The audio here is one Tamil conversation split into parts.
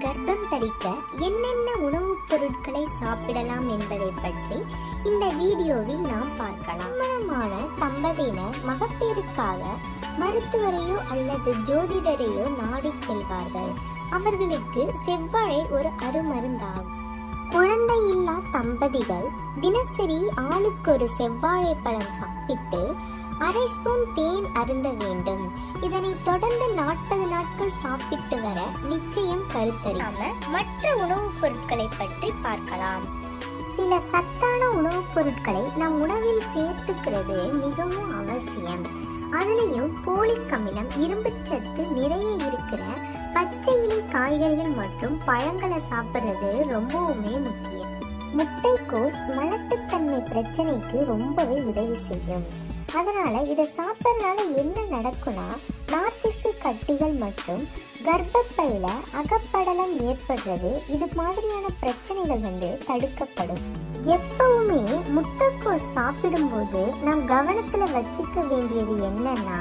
கர்ப்பம் தரிக்க என்னென்ன உணவுப் பொருட்களை சாப்பிடலாம் என்பதை பற்றி இந்த வீடியோவில் நாம் பார்க்கலாம் திருமணமான தம்பதியினர் மகப்பேறுக்காக மருத்துவரையோ அல்லது ஜோதிடரையோ நாடிச் செல்வார்கள் அவர்களுக்கு செவ்வாழை ஒரு அருமருந்தாகும் குழந்தையில்லா தம்பதிகள் தினசரி ஆளுக்கு ஒரு செவ்வாழை பழம் சாப்பிட்டு அரை ஸ்பூன் தேன் அருந்த வேண்டும் இதனை தொடர்ந்து நாற்பது நாட்கள் சாப்பிட்டு வர நிச்சயம் கருத்தறியாம மற்ற உணவுப் பொருட்களை பற்றி பார்க்கலாம் சில சத்தான உணவுப் பொருட்களை நம் உணவில் சேர்த்துக்கிறது மிகவும் அவசியம் அதுலேயும் போலிக் அமிலம் இரும்புச்சத்து நிறைய இருக்கிற பச்சை இலை காய்கறிகள் மற்றும் பழங்களை சாப்பிட்றது ரொம்பவுமே முக்கியம் முட்டைக்கோஸ் மலட்டுத்தன்மை பிரச்சனைக்கு ரொம்பவே உதவி செய்யும் அதனால இதை சாப்பிட்றதுனால என்ன நடக்கும்னா நார்த்திசு கட்டிகள் மற்றும் கர்ப்பப்பையில அகப்படலம் ஏற்படுறது இது மாதிரியான பிரச்சனைகள் வந்து தடுக்கப்படும் எப்பவுமே முட்டைக்கோஸ் சாப்பிடும்போது நாம் கவனத்துல வச்சுக்க வேண்டியது என்னன்னா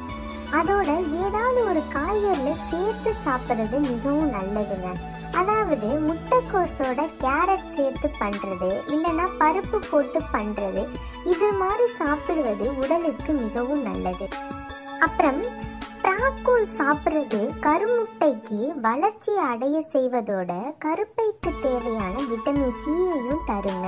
அதோட ஏதாவது ஒரு காய்கறில சேர்த்து சாப்பிட்றது மிகவும் நல்லதுங்க அதாவது முட்டைக்கோஸோட கேரட் சேர்த்து பண்றது இல்லைன்னா பருப்பு போட்டு பண்றது இது மாதிரி சாப்பிடுவது உடலுக்கு மிகவும் நல்லது அப்புறம் பிராக்கூல் சாப்பிட்றது கருமுட்டைக்கு வளர்ச்சி அடைய செய்வதோட கருப்பைக்கு தேவையான விட்டமின் சியையும் தருங்க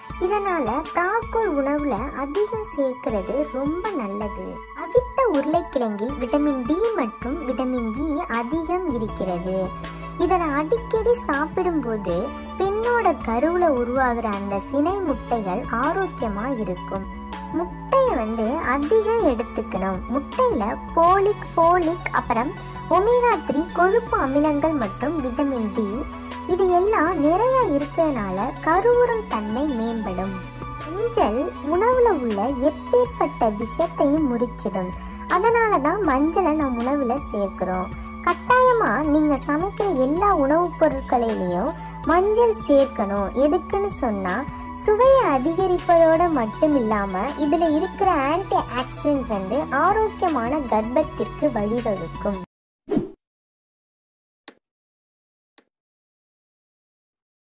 இதனால பிராக்கூல் உணவுல அதிகம் சேர்க்கிறது ரொம்ப நல்லது அவித்த உருளைக்கிழங்கில் விட்டமின் டி மற்றும் விட்டமின் இ அதிகம் இருக்கிறது இதனை அடிக்கடி சாப்பிடும்போது பெண்ணோட கருவுல உருவாகிற அந்த சினை முட்டைகள் ஆரோக்கியமா இருக்கும் முட்டையை வந்து அதிகம் எடுத்துக்கணும் முட்டையில போலிக் போலிக் அப்புறம் ஒமேகா த்ரீ கொழுப்பு அமிலங்கள் மற்றும் விட்டமின் டி இது எல்லாம் நிறைய இருக்கிறதுனால கருவுறும் தன்மை மேம்படும் மஞ்சள் உணவுல உள்ள எப்பேற்பட்ட விஷத்தையும் முறிச்சிடும் அதனால தான் மஞ்சளை நம்ம உணவுல சேர்க்கிறோம் கட்டாயமா நீங்க சமைக்கிற எல்லா உணவுப் பொருட்களிலையும் மஞ்சள் சேர்க்கணும் எதுக்குன்னு சொன்னா சுவையை அதிகரிப்பதோட மட்டும் இல்லாம இதுல இருக்கிற ஆன்டி ஆக்சிடென்ட் வந்து ஆரோக்கியமான கர்ப்பத்திற்கு வழிவகுக்கும்